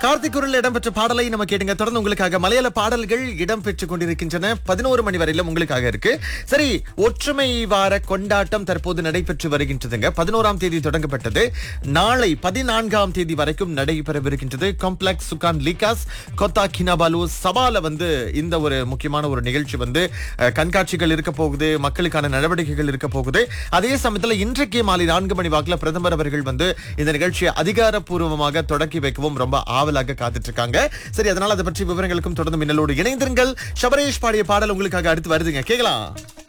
கார்த்திக் குரல் இடம்பெற்ற பாடலை நம்ம கேட்டுங்க தொடர்ந்து உங்களுக்காக மலையாள பாடல்கள் இடம்பெற்றுக் கொண்டிருக்கின்றன பதினோரு மணி வரையிலும் உங்களுக்காக இருக்கு சரி ஒற்றுமை வார கொண்டாட்டம் தற்போது நடைபெற்று வருகின்றதுங்க பதினோராம் தேதி தொடங்கப்பட்டது நாளை பதினான்காம் தேதி வரைக்கும் நடைபெறவிருக்கின்றது காம்ப்ளெக்ஸ் சுகான் லிகாஸ் கொத்தா கினாபாலு சபால வந்து இந்த ஒரு முக்கியமான ஒரு நிகழ்ச்சி வந்து அஹ், கண்காட்சிகள் இருக்க போகுது மக்களுக்கான நடவடிக்கைகள் இருக்க போகுது அதே சமயத்துல இன்றைக்கு மாலை நான்கு மணி வாக்குல பிரதமர் அவர்கள் வந்து இந்த நிகழ்ச்சியை அதிகாரப்பூர்வமாக தொடக்கி வைக்கவும் ரொம்ப ஆவலாக காத்துட்டு இருக்காங்க சரி அதனால அதை பற்றி விவரங்களுக்கும் தொடர்ந்து மின்னலோடு இணைந்திருங்கள் ஷபரேஷ் பாடிய பாடல் உங்களுக்காக அடுத்து வருதுங்க கேக்கலாம்